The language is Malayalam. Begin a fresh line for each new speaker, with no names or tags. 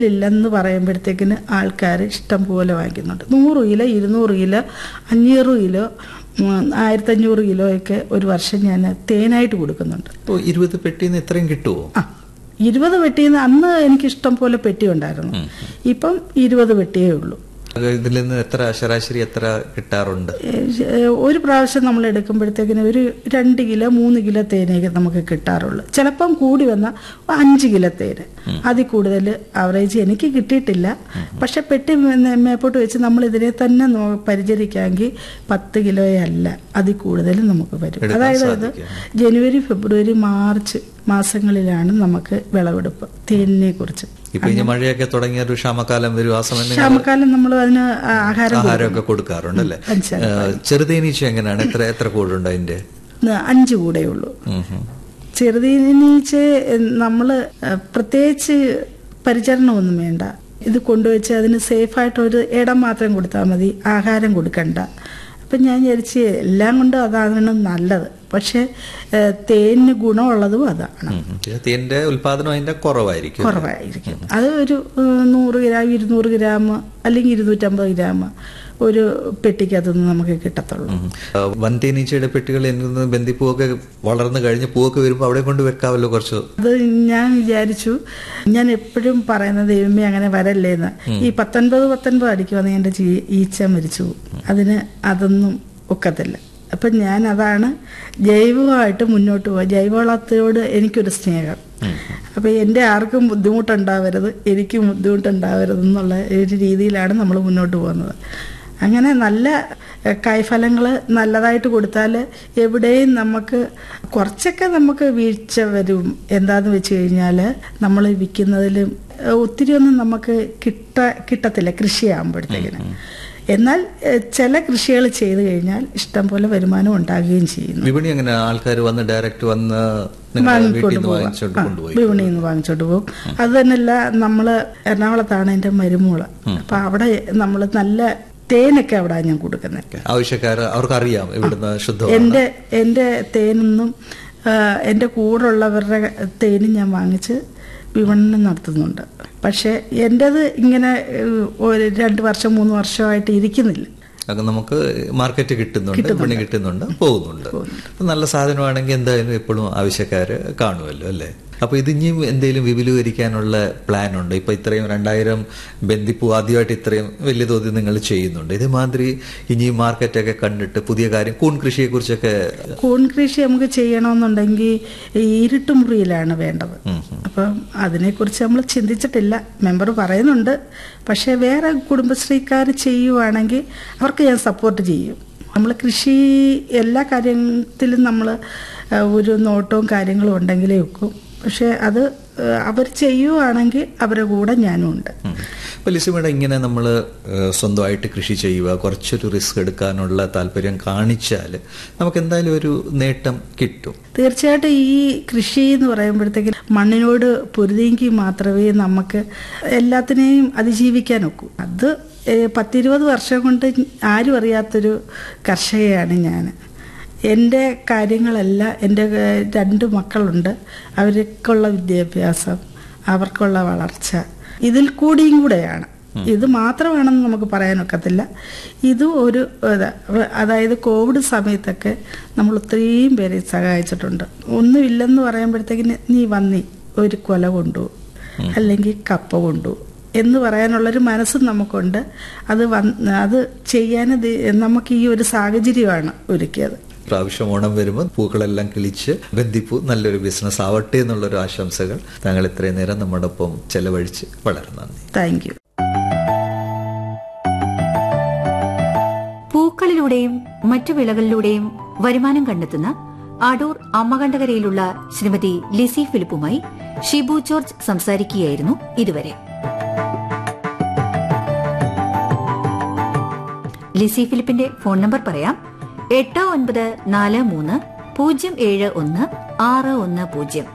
ഇല്ലെന്ന് പറയുമ്പോഴത്തേക്കിന് ആൾക്കാർ ഇഷ്ടം പോലെ വാങ്ങിക്കുന്നുണ്ട് നൂറ് കിലോ ഇരുന്നൂറ് കിലോ അഞ്ഞൂറ് കിലോ ഉം, ആയിരത്തഞ്ഞൂറ് കിലോ ഒക്കെ ഒരു വർഷം ഞാൻ തേനായിട്ട് കൊടുക്കുന്നുണ്ട്
അപ്പോൾ ഇരുപത് പെട്ടിന്ന് ഇത്രയും കിട്ടുമോ
ആ ഇരുപത് പെട്ടിന്ന് അന്ന് എനിക്ക് ഇഷ്ടം പോലെ പെട്ടി ഉണ്ടായിരുന്നു ഇപ്പം ഇരുപത് പെട്ടിയേ ഉള്ളൂ
ഇതിൽ നിന്ന് എത്ര ശരാശരി എത്ര കിട്ടാറുണ്ട്
ഏഹ് ഒരു പ്രാവശ്യം നമ്മൾ എടുക്കുമ്പോഴത്തേക്കിന് ഒരു രണ്ട് കിലോ മൂന്ന് കിലോ തേനൊക്കെ നമുക്ക് കിട്ടാറുള്ളൂ ചിലപ്പം കൂടി വന്ന അഞ്ച് കിലോ തേന് അതിൽ കൂടുതൽ ആവറേജ് എനിക്ക് കിട്ടിയിട്ടില്ല പക്ഷെ പെട്ടി മേ- മേപ്പോട്ട് വെച്ച് നമ്മൾ ഇതിനെ തന്നെ നോ- പരിചരിക്കാമെങ്കിൽ പത്ത് കിലോയല്ല അതിൽ കൂടുതൽ നമുക്ക് വരും
എടുക്കാൻ
അതായത് ഇത്
സാധിക്കും.
ജനുവരി ഫെബ്രുവരി മാർച്ച് മാസങ്ങളിലാണ് നമുക്ക് വിളവെടുപ്പ് തേനിനെ കുറിച്ച്
ഇപ്പൊ ഇനി മഴയൊക്കെ തുടങ്ങിയ ഒരു ക്ഷാമകാലം വരും ആ സമയം നിങ്ങൾ
ക്ഷാമക്കാലം നമ്മൾ അതിന് ആഹാരം
ആഹാരമൊക്കെ കൊടുക്കാറുണ്ട് അല്ലേ
പഞ്ചസാര.
ചെറുതേനീച്ച എങ്ങനെയാണ് എത്ര എത്ര കൂടുണ്ട് അതിന്റെ
ന- അഞ്ച് കൂടെ ഉള്ളൂ
ഉം ഉം.
ചെറുതീനീച്ച് നമ്മൾ പ്രത്യേകിച്ച് പരിചരണമൊന്നും വേണ്ട ഇത് കൊണ്ടുവച്ച് അതിന് സേഫായിട്ട് ഒരു ഇടം മാത്രം കൊടുത്താൽ മതി ആഹാരം കൊടുക്കണ്ട അപ്പം ഞാൻ വിചാരിച്ച് എല്ലാം കൊണ്ടും അതാണ് നല്ലത് പക്ഷേ ഏഹ്, തേനിന് ഗുണമുള്ളതും അതാണ്
ഉം ഉം. തേന്റെ ഉൽപാദനം അതിന്റെ കുറവായിരിക്കും
കുറവായിരിക്കും അത് ഒരു ഏഹ്, നൂറ് ഗ്രാം ഇരുന്നൂറ് ഗ്രാം അല്ലെങ്കിൽ ഇരുന്നൂറ്റമ്പത് ഗ്രാം ഒരു പെട്ടിക്കകത്തുനിന്ന് നമുക്ക് കിട്ടത്തുള്ളൂ
ഉം. ആ, വൻതേനീച്ചയുടെ പെട്ടികൾ നിന്ന് ബന്ദിപ്പൂവൊക്കെ വളർന്നു കഴിഞ്ഞ് പൂവൊക്കെ വരുമ്പോൾ അവിടെ കൊണ്ട് വെക്കാമല്ലോ കുറച്ച്
അത് ഞാൻ വിചാരിച്ചു ഞാൻ എപ്പോഴും പറയുന്ന ദൈവമേ അങ്ങനെ വരല്ലേന്ന് ഈ പത്തൊൻപത് പത്തൊൻപത് അടിക്കുവാന്ന് എൻ്റെ ചീ- ഈച്ച മരിച്ചു പോകും അതിന് അതൊന്നും ഒക്കത്തില്ല അപ്പം ഞാൻ അതാണ് ജൈവമായിട്ട് മുന്നോട്ട് പോവുക ജൈവവളത്തോട് എനിക്കൊരു സ്നേഹം അപ്പം എൻ്റെ ആർക്കും ബുദ്ധിമുട്ടുണ്ടാവരുത് എനിക്കും ബുദ്ധിമുട്ടുണ്ടാവരുത് എന്നുള്ള ഒരു രീതിയിലാണ് നമ്മൾ മുന്നോട്ട് പോകുന്നത് അങ്ങനെ നല്ല കായ്ഫലങ്ങൾ നല്ലതായിട്ട് കൊടുത്താൽ എവിടെയും നമുക്ക് കുറച്ചൊക്കെ നമുക്ക് വീഴ്ച വരും എന്താന്ന് വെച്ച് കഴിഞ്ഞാൽ നമ്മൾ വിൽക്കുന്നതിലും ഏഹ്, ഒത്തിരി ഒന്നും നമുക്ക് കിട്ട കിട്ടത്തില്ല കൃഷിയാകുമ്പോഴത്തേക്കിന് എന്നാൽ ഏഹ്, ചില കൃഷികൾ ചെയ്തു കഴിഞ്ഞാൽ ഇഷ്ടം പോലെ വരുമാനം ഉണ്ടാകുകയും ചെയ്യുന്നു
വിപണി എങ്ങനെ ആൾക്കാർ വന്ന് ഡയറക്റ്റ് വന്ന് നിങ്ങളുടെ വീട്ടിൽ
വാങ്ങിക്കൊണ്ട്
നിന്ന്
പോവാം
വാങ്ങിച്ചോണ്ട്
ആ,
കൊണ്ടുപോയി
വിപണിയിൽ നിന്ന് വാങ്ങിച്ചോണ്ട് പോകും അത് തന്നെയല്ല നമ്മള് എറണാകുളത്താണ് എൻ്റെ മരുമോള് അപ്പൊ അവിടെ നമ്മൾ നല്ല തേനൊക്കെ അവിടെ ഞാൻ കൊടുക്കുന്നത്
ആവശ്യക്കാർ അവർക്കറിയാം ഇവിടുന്ന് ശുദ്ധമാണ്
എൻ്റെ എൻ്റെ തേനൊന്നും ആ, എൻ്റെ കൂടെയുള്ളവരുടെ തേനും ഞാൻ വാങ്ങിച്ച് വിപണനം നടത്തുന്നുണ്ട് പക്ഷേ എൻ്റെത് ഇങ്ങനെ ഏഹ്, ഒരു രണ്ട് വർഷം മൂന്ന് വർഷമായിട്ട് ഇരിക്കുന്നില്ല
അത് നമുക്ക് മാർക്കറ്റ് കിട്ടുന്നുണ്ട് വിപണി കിട്ടുന്നുണ്ട് പോകുന്നുണ്ട് അപ്പൊ നല്ല സാധനമാണെങ്കിൽ എന്തായാലും എപ്പോഴും ആവശ്യക്കാര് കാണുമല്ലോ അല്ലേ അപ്പൊ ഇത് ഇനിയും എന്തെങ്കിലും വിപുലീകരിക്കാനുള്ള പ്ലാൻ ഉണ്ട് ഇപ്പൊ ഇത്രയും രണ്ടായിരം ബന്ദിപ്പൂ ആദ്യമായിട്ട് ഇത്രയും വലിയ തോതിൽ നിങ്ങൾ ചെയ്യുന്നുണ്ട് ഇതേമാതിരി ഇനിയും മാർക്കറ്റൊക്കെ കണ്ടിട്ട് പുതിയ കാര്യം കൂൺ കൃഷിയെ കുറിച്ചൊക്കെ
കൂൺ കൃഷി നമുക്ക് ചെയ്യണമെന്നുണ്ടെങ്കിൽ ഈ ഇരുട്ടുമുറിയിലാണ് വേണ്ടത് അപ്പം അതിനെക്കുറിച്ച് നമ്മൾ ചിന്തിച്ചിട്ടില്ല മെമ്പർ പറയുന്നുണ്ട് പക്ഷേ വേറെ കുടുംബശ്രീക്കാർ ചെയ്യുവാണെങ്കിൽ അവർക്ക് ഞാൻ സപ്പോർട്ട് ചെയ്യും നമ്മൾ കൃഷി എല്ലാ കാര്യത്തിലും നമ്മൾ ഒരു നോട്ടവും കാര്യങ്ങളും ഉണ്ടെങ്കിലേ വെക്കും പക്ഷേ അത് അവർ ചെയ്യുവാണെങ്കിൽ അവരുടെ കൂടെ ഞാനും ഉണ്ട്
അപ്പൊ ലിസിമേട ഇങ്ങനെ നമ്മൾ സ്വന്തമായിട്ട് കൃഷി ചെയ്യുക കുറച്ചൊരു റിസ്ക് എടുക്കാനുള്ള താല്പര്യം കാണിച്ചാൽ നമുക്ക് എന്തായാലും ഒരു നേട്ടം കിട്ടും
തീർച്ചയായിട്ടും ഈ കൃഷി എന്ന് പറയുമ്പോഴത്തേക്ക് മണ്ണിനോട് പൊരുതിയെങ്കിൽ മാത്രമേ നമുക്ക് എല്ലാത്തിനെയും അതിജീവിക്കാൻ ഒക്കൂ അത് ഏഹ്, പത്തിരുപത് വർഷം കൊണ്ട് ആരും അറിയാത്തൊരു കർഷകയാണ് ഞാൻ എൻ്റെ കാര്യങ്ങളെല്ലാം എൻ്റെ ഏഹ്, രണ്ട് മക്കളുണ്ട് അവർക്കുള്ള വിദ്യാഭ്യാസം അവർക്കുള്ള വളർച്ച ഇതിൽ കൂടിയും കൂടെയാണ് ഇത് മാത്രമാണെന്ന് നമുക്ക് പറയാനൊക്കത്തില്ല ഇതും ഒരു ഇതാ. അതായത് കോവിഡ് സമയത്തൊക്കെ നമ്മൾ ഒത്തിരിയും പേരെ സഹായിച്ചിട്ടുണ്ട് ഒന്നുമില്ലെന്ന് പറയുമ്പോഴത്തേക്കിന് നീ വന്നി ഒരു കൊല കൊണ്ടു അല്ലെങ്കിൽ കപ്പ കൊണ്ടു എന്ന് പറയാനുള്ളൊരു മനസ്സും നമുക്കുണ്ട് അത് വന്ന് അത് ചെയ്യാൻ ഇത് നമുക്ക് ഈ ഒരു സാഹചര്യമാണ് ഒരുക്കിയത്
പ്രാവശ്യം ഓണം വരുമ്പോൾ പൂക്കളെല്ലാം കിളിച്ച് ബന്ദിപ്പൂ നല്ലൊരു ബിസിനസ് ആവട്ടെ എന്നുള്ളൊരു ആശംസകൾ താങ്കൾ ഇത്രയും നേരം നമ്മോടൊപ്പം ചെലവഴിച്ച് വളരെ നന്ദി
താങ്ക് യു
പൂക്കളിലൂടെയും മറ്റു വിളകളിലൂടെയും വരുമാനം കണ്ടെത്തുന്ന അടൂർ അമ്മകണ്ഠകരയിലുള്ള ശ്രീമതി ലിസി ഫിലിപ്പുമായി ഷിബു ജോർജ് സംസാരിക്കുകയായിരുന്നു ഇതുവരെ ലിസി ഫിലിപ്പിന്റെ ഫോൺ നമ്പർ പറയാം എട്ട് ഒൻപത് നാല് മൂന്ന് പൂജ്യം ഏഴ് ഒന്ന് ആറ് ഒന്ന് പൂജ്യം